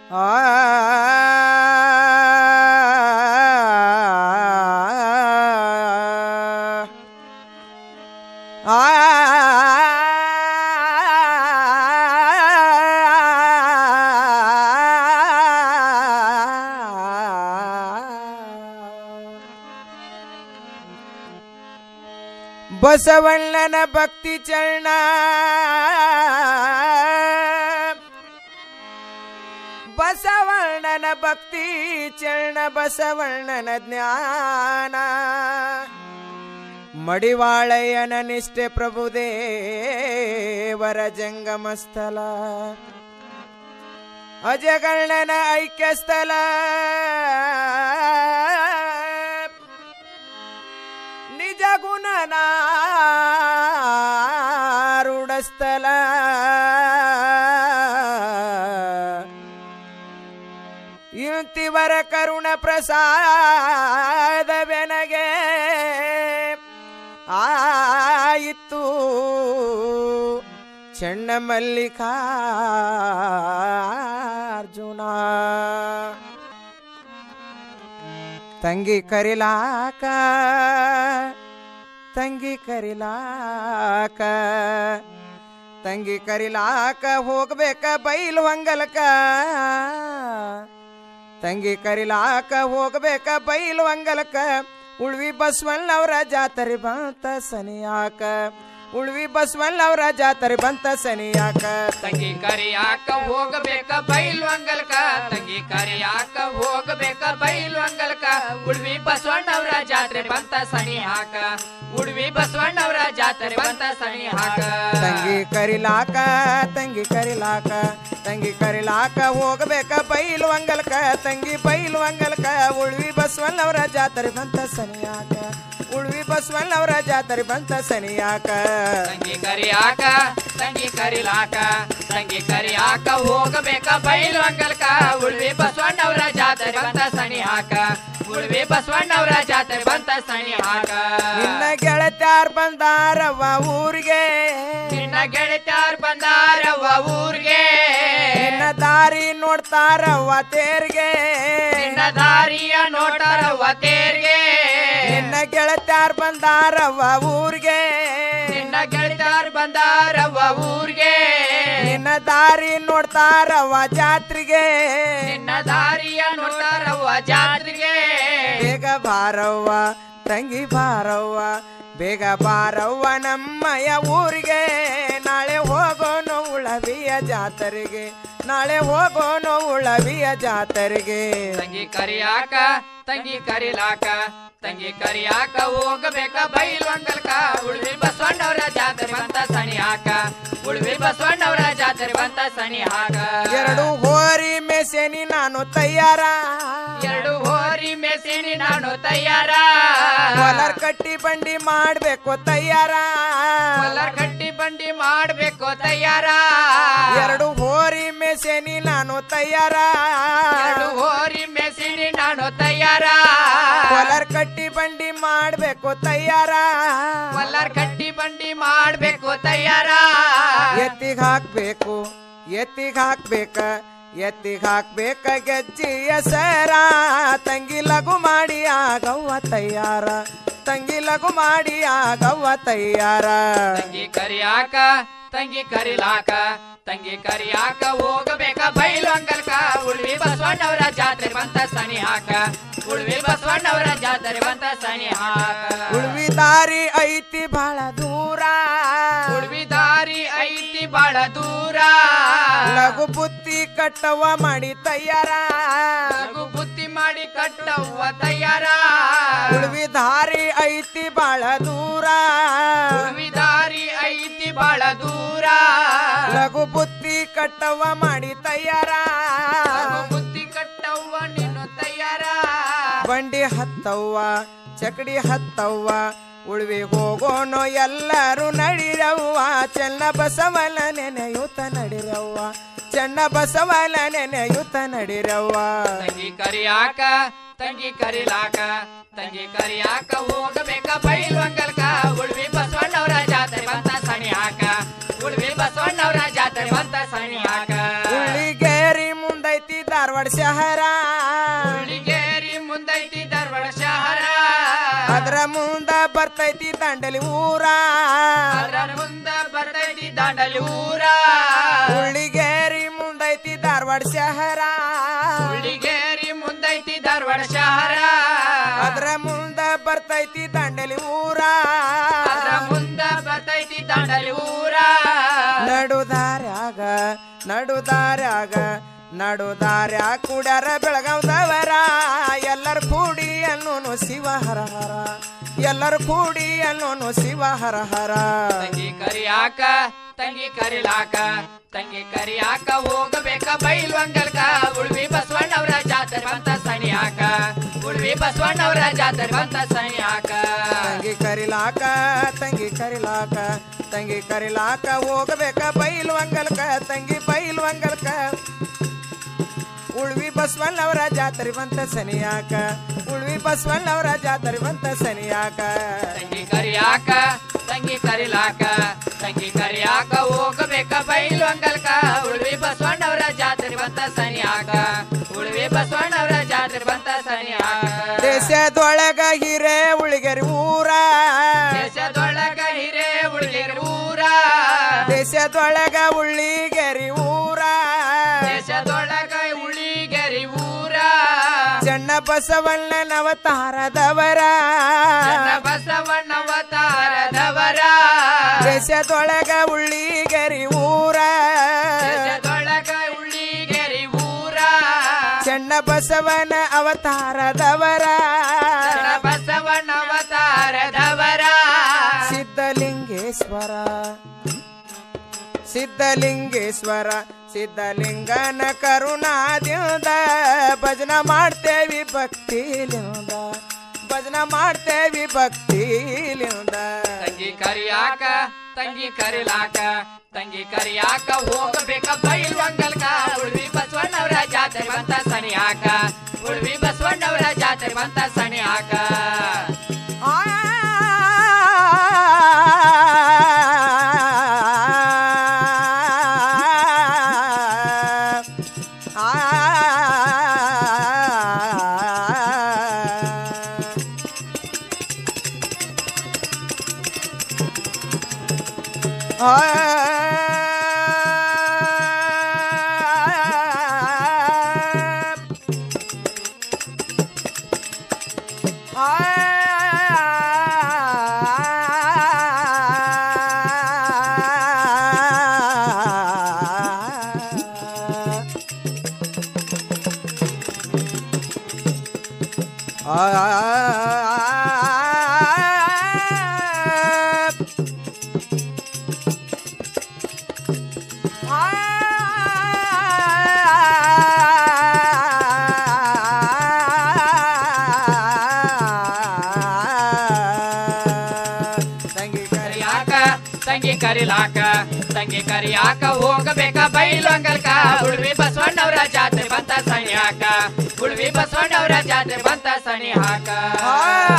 ಬಸವಣ್ಣನ ಭಕ್ತಿ ಚರಣ ಬಸವಣ್ಣನ ಭಕ್ತಿ ಚರಣ ಬಸವಣ್ಣನ ಜ್ಞಾನ ಮಡಿವಾಳಯ್ಯನ ನಿಷ್ಠೆ ಪ್ರಭುದೇವರ ಜಂಗಮ ಸ್ಥಳ ಅಜಗಣ್ಣನ ಐಕ್ಯ ಸ್ಥಳ ನಿಜ ಗುಣನ ರೂಢಸ್ಥಳ ಇಂತಿವರ ಕರುಣ ಪ್ರಸಾದವೆನಗೆ ಆಯಿತು ಚೆನ್ನ ಮಲ್ಲಿಕಾರ್ಜುನ ತಂಗಿ ಕರಿಲಾಕ ತಂಗಿ ಕರಿಲಾಕ ತಂಗಿ ಕರಿಲಾಕ ಹೋಗ್ಬೇಕ ಬೈಲ್ ಹೊಂಗಲಕ ತಂಗಿ ಕರಿಲಾಕ ಹೋಗ್ಬೇಕ ಬೈಲ್ ಹೊಂಗಲಕ ಉಳ್ವಿ ಬಸವಣ್ಣವ್ರ ಜಾತ್ರೆ ಬಂತ ಸನಿಯಾಕ ಉಳ್ವಿ ಬಸವಣ್ಣವ್ರ ಜಾತ್ರೆ ಬಂತ ಸನಿಯಾಕ ತಂಗಿ ಕರಿಯಾಕ ಹೋಗಬೇಕ ಬೈಲು ಅಂಗಲ್ಕ ತಂಗಿ ಕರಿಯಾಕ ಹೋಗಬೇಕ ಬೈಲು ಅಂಗಲ್ಕ ಉಡ್ವಿ ಬಸವಣ್ಣವ್ರ ಜಾತ್ರೆ ಬಂತ ಸನಿ ಹಾಕ ಉಡ್ವಿ ಬಸವಣ್ಣವ್ರ ಜಾತ್ರೆ ಬಂತ ಸನಿ ಹಾಕ ತಂಗಿ ಕರಿಲಾಕ ತಂಗಿ ಕರಿಲಾಕ ತಂಗಿ ಕರಿಲಾಕ ಹೋಗ್ಬೇಕ ಬೈಲು ಅಂಗಲ್ಕ ತಂಗಿ ಬೈಲು ಅಂಗಲ್ಕ ಉಳ್ವಿ ಬಸವಣ್ಣವ್ರ ಜಾತ್ರೆ ಬಂತ ಸನಿಯಾಕ ಉಳ್ವಿ ಬಸವಣ್ಣವ್ರ ಜಾತ್ರೆ ಬಂತ ಸನಿಯಾಕ ತಂಗಿ ಕರಿಯಾಕ ತಂಗಿ ಕರಿಲಾಕ ತಂಗಿ ಕರಿಯಾಕ ಹೋಗಬೇಕ ಬೈಲು ಅಂಗಲ್ಕ ಉಳ್ವಿ ಬಸವಣ್ಣವ್ರ ಜಾತ್ರೆ ಬಂತ ಸನಿ ಹಾಕ ಉಳ್ವಿ ಬಸವಣ್ಣವ್ರ ಜಾತ್ರೆ ಬಂತ ಸನಿ ಹಾಕ ನಿನ್ನ ಗೆಳತ್ಯಾರ್ ಬಂದಾರವ್ವ ಊರಿಗೆ ನಿನ್ನ ಗೆಳತ್ಯಾರ್ ಬಂದಾರವ್ವ ಊರ್ಗೆ ನಿನ್ನ ದಾರಿ ನೋಡ್ತಾರವ್ವ ತೇರ್ಗೆ ನಿನ್ನ ದಾರಿಯ ನೋಟರವ್ವ ತೇರ್ಗೆ ನಿನ್ನ ಗೆಳತ್ಯಾರ್ ಬಂದಾರವ್ವ ಊರಿಗೆ ನಿನ್ನ ಗೆಳತ್ಯಾರ್ ಬಂದಾರವ್ವ ಊರ್ಗೆ ನಿನ್ನ ದಾರಿ ನೋಡ್ತಾರವ್ವ ಜಾತ್ರೆಗೆ ನಿನ್ನ ದಾರಿಯ ನೋಟರವ್ವ ಜಾತ್ರೆಗೆ ಬೇಗ ಬಾರವ್ವ ತಂಗಿ ಬಾರವ್ವ ಬೇಗ ಬಾರವ್ವ ನಮ್ಮಯ್ಯ ಊರಿಗೆ ನಾಳೆ ಹೋಗೋನು ಉಳವಿಯ ಜಾತ್ರೆಗೆ ನಾಳೆ ಹೋಗೋನು ಉಳವಿಯ ಜಾತ್ರೆಗೆ ತಂಗಿ ಕರಿಯಾಕ ತಂಗಿ ಕರಿಲಾಕ ತಂಗಿ ಕರಿಯಾಕ ಹೋಗಬೇಕ ಬೈಲು ಅಂಗಲ್ಕ ಉಳ್ವಿ ಬಸವಣ್ಣವ್ರ ಜಾತ್ರೆ ಬಂತ ಸನಿ ಹಾಕ ಉಳ್ವಿ ಬಸವಣ್ಣವ್ರ ಜಾತ್ರೆ ಬಂತ ಸನಿ ಹಾಕ ಎರಡು ಹೋರಿ ಮೆಸೆನಿ ನಾನು ತಯ್ಯಾರ ಎರಡು ಹೋರಿ ಮೆಸಿನಿ ನಾನು ತಯ್ಯಾರ ಹೊಲರ್ ಕಟ್ಟಿ ಬಂಡಿ ಮಾಡ್ಬೇಕು ತಯ್ಯಾರ ಕಲ್ಲರ್ ಕಟ್ಟಿ ಬಂಡಿ ಮಾಡ್ಬೇಕು ತಯ್ಯಾರ ಎರಡು ಹೋರಿ ಮೆಸೆನಿ ನಾನು ತಯ್ಯಾರ ಎರಡು ಹೋರಿ ಮೆಸಿನಿ ನಾನು ತಯ್ಯಾರ ಹೊಲರ್ ಕಟ್ಟಿ ಬಂಡಿ ಮಾಡ್ಬೇಕು ತಯ್ಯಾರ ಕಲ್ಲರ್ ಕಟ್ಟಿ ಬಂಡಿ ಮಾಡ್ಬೇಕು ತಯ್ಯಾರ ಎತ್ತಿಗ್ ಹಾಕ್ಬೇಕು ಎತ್ತಿಗ್ ಹಾಕ್ಬೇಕ ಎತ್ತಿಗ್ ಹಾಕ್ಬೇಕ ಗೆಜ್ಜಿಯ ಸರ ತಂಗಿ ಲಘು ಮಾಡಿ ಆಗವ್ವ ತಯ್ಯಾರ ತಂಗಿ ಲಘು ಮಾಡಿ ಆಗವ್ವ ತಯ್ಯಾರ ತಂಗಿ ಕರಿಯಾಕ ತಂಗಿ ಕರಿಲಾಕ ತಂಗಿ ಕರಿಯಾಕ ಹೋಗಬೇಕ ಬೈಲು ಅಂಗಲ್ಕ ಉಳ್ವಿ ಬಸವಣ್ಣವರ ಜಾತ್ರೆ ಬಂತ ಸನಿ ಹಾಕ ಉಳ್ವಿ ಬಸವಣ್ಣವರ ಜಾತ್ರೆ ಬಂತ ಸನಿ ಹಾಕ ಉಳ್ವಿ ದಾರಿ ಐತಿ ಬಹಳ ದೂರ ಉಳ್ವಿ ದಾರಿ ಐತಿ ಬಾಳ ದೂರ ಲಘು ಬುತ್ತಿ ಕಟ್ಟವ ಮಾಡಿ ತಯ್ಯಾರ ಲಘು ಬುದ್ಧಿ ಮಾಡಿ ಕಟ್ಟವ್ವ ತಯ್ಯಾರ ಉಳ್ವಿ ದಾರಿ ಐತಿ ಬಹಳ ದೂರ ಉಳ್ವಿ ದಾರಿ ಐತಿ ಬಾಳ ದೂರ ಲಘು ಬುತ್ತಿ ಕಟ್ಟವ ಮಾಡಿ ತಯ್ಯಾರ ಲಘು ಬುದ್ಧಿ ಕಟ್ಟವ್ವ ನೀನು ತಯ್ಯಾರ ಬಂಡಿ ಹತ್ತವ್ವ ಚಕಡಿ ಹತ್ತವ್ವ ಉಳ್ವಿ ಹೋಗೋಣ ಎಲ್ಲರೂ ನಡಿರವ್ವ ಚೆನ್ನ ಬಸವನ ನೆನೆಯುತ್ತ ನಡಿರವ್ವ ಚೆನ್ನ ಬಸವನ ನೆನೆಯುತ್ತ ನಡಿರವ್ವ ತಂಗಿ ಕರಿಯಾಕ ತಂಗಿ ಕರಿಲಾಕ ತಂಗಿ ಕರಿಯಾಕ ಹೋಗಬೇಕ ಬೈಲು ಅಂಗಲ್ಕ ಉಳ್ವಿ ಬಸವಣ್ಣವ್ರ ಜಾತ್ರೆ ಬಂತ ಸಣಿ ಹಾಕ ಉಳ್ವಿ ಬಸವಣ್ಣವ್ರ ಜಾತ್ರೆ ಬಂತ ಸಣಿ ಹಾಕ ಉಳ್ಳಿಗೇರಿ ಮುಂದೈತಿ ದಾರಿ ಧಾರವಾಡ ಶಹರ ಹುಲಿಗೇರಿ ಮುಂದೈತಿ ಧಾರವಾಡ ಶಹರ ಅದರ ಮುಂದ ಬರ್ತೈತಿ ದಂಡಲಿ ಊರ ಅದರ ಮುಂದ ಬರ್ತೈತಿ ದಾಂಡಲಿ ಊರ ಹುಳ್ಳಿಗೇರಿ ಮುಂದೈತಿ ಧಾರವಾಡ ಶಹರ ಹುಲಿಗೇರಿ ಮುಂದೈತಿ ಧಾರವಾಡ ಶಹರ ಅದರ ಮುಂದ ಬರ್ತೈತಿ ದಂಡಲಿ ಊರ ಅದರ ಮುಂದ ಬರ್ತೈತಿ ದಾಂಡಲಿ ಊರ ನಡುದಾರ್ಯಾಗ ನಡುದಾರ್ಯಾಗ ನಡುದಾರ್ಯಾಗ ಕುಡ್ಯಾರ ಬೆಳಗಾವ್ದವರ ಎಲ್ಲರ ಕೂಡಿ ಅನ್ನೋನು ಶಿವ ಹರ ಹರ ಎಲ್ಲರ ಕೂಡಿ ಅನ್ನೋನು ಶಿವ ಹರ ಹರ ತಂಗಿ ಕರಿಯಾಕ ತಂಗಿ ಕರಿಲಾಕ ತಂಗಿ ಕರಿಯಾಕ ಹೋಗಬೇಕ ಬೈಲ್ವಂಗಲ್ಕ ಉಳ್ವಿ ಬಸವಣ್ಣವ್ರ ಜಾತ್ರೆ ಬಂತ ಸಣಿಯಾಕ ಉಳ್ವಿ ಬಸವಣ್ಣವ್ರ ಜಾತ್ರೆ ಬಂತ ಸಣಿಯಾಕ ತಂಗಿ ಕರಿಲಾಕ ತಂಗಿ ಕರಿಲಾಕ ತಂಗಿ ಕರಿಲಾಕ ಹೋಗಬೇಕ ಬೈಲ್ವಂಗಲ್ಕ ತಂಗಿ ಬೈಲ್ವಂಗಲ್ಕ ಉಳ್ವಿ ಬಸವಣ್ಣವರ ಜಾತ್ರೆ ಬಂತ ಸನಿಯಾಕ ಉಳ್ವಿ ಬಸವಣ್ಣವರ ಜಾತ್ರೆ ಬಂತ ಸನಿಯಾಕ ತಂಗಿ ಕರಿಯಾಕ ತಂಗಿ ಕರಿಲಾಕ ತಂಗಿ ಕರಿಯಾಕ ಹೋಗಬೇಕ ಬೈಲ್ವಂಗಲ್ಕ ಉಳ್ವಿ ಬಸವಣ್ಣವ್ರ ಜಾತ್ರೆ ಬಂತ ಸಣಿಯಾಕ ಉಳ್ವಿ ಬಸವಣ್ಣವ್ರ ಜಾತ್ರೆ ಬಂತ ಸಣಿಯಾಕ ದೇಶದೊಳಗ ಹಿರೇ ಉಳಿಗೆರಿ ಊರ ದೇಶದೊಳಗ ಹಿರೇ ಉಳ್ಗಿರ್ ಊರ ದೇಶದೊಳಗ ಉಳ್ಳಿಗೆರಿ ಊರ ದೇಶದೊಳಗ ಉಳಿಗೆರಿ ಊರ ಚೆನ್ನ ಬಸವಣ್ಣನ ಅವತಾರದವರ ನನ್ನ ಬಸವಣ್ಣವತಾರದವರ ದೇಶದೊಳಗ ಉಳ್ಳಿಗೆರಿ ಊರ ದೇಶದೊಳಗ ಉಳಿಗೆರಿ ಊರ ಚೆನ್ನ ಬಸವನ ಅವತಾರದವರ ನನ್ನ ಬಸವಣ್ಣವತಾರದವರ ಸಿದ್ಧಲಿಂಗೇಶ್ವರ ಸಿದ್ಧಲಿಂಗೇಶ್ವರ ಸಿದ್ಧಲಿಂಗನ ಕರುಣಾದಿಂದ ಭಜನ ಮಾಡ್ತೇವಿ ಭಕ್ತಿಲಿಂದ ಭಜನ ಮಾಡ್ತೇವಿ ಭಕ್ತಿಲಿಂದ ತಂಗಿ ಕರಿಯಾಕ ತಂಗಿ ಕರಿಲಾಕ ತಂಗಿ ಕರಿಯಾಕ ಹೋಗಬೇಕ ಬೈಲ್ವಂಗಲ್ಕ ಉಳ್ವಿ ಬಸವಣ್ಣವ್ರ ಜಾತ್ರೆ ಬಂತ ಸಣಿಯಾಕ ಉಳ್ವಿ ಬಸವಣ್ಣವ್ರ ಜಾತ್ರೆ ಬಂತ ಸಣಿಯಾಕ ಆ ತಂಗಿ ಕರಿಯಾಕ ತಂಗಿ ಕರಿಲಾಕ ತಂಗಿ ಕರಿಯಾಕ ಹೋಗಬೇಕ ಬೈಲೊಂಗಲ್ಕ ಉಳ್ವಿ ಬಸವಣ್ಣವ್ರ ಜಾತ್ರೆ ಬಂತ ಸಣಿಯಾಕ ಉಳ್ವಿ ಬಸವಣ್ಣವ್ರ ಜಾತ್ರೆ ಬಂತ ಸಣಿ ಹಾಕ ಆ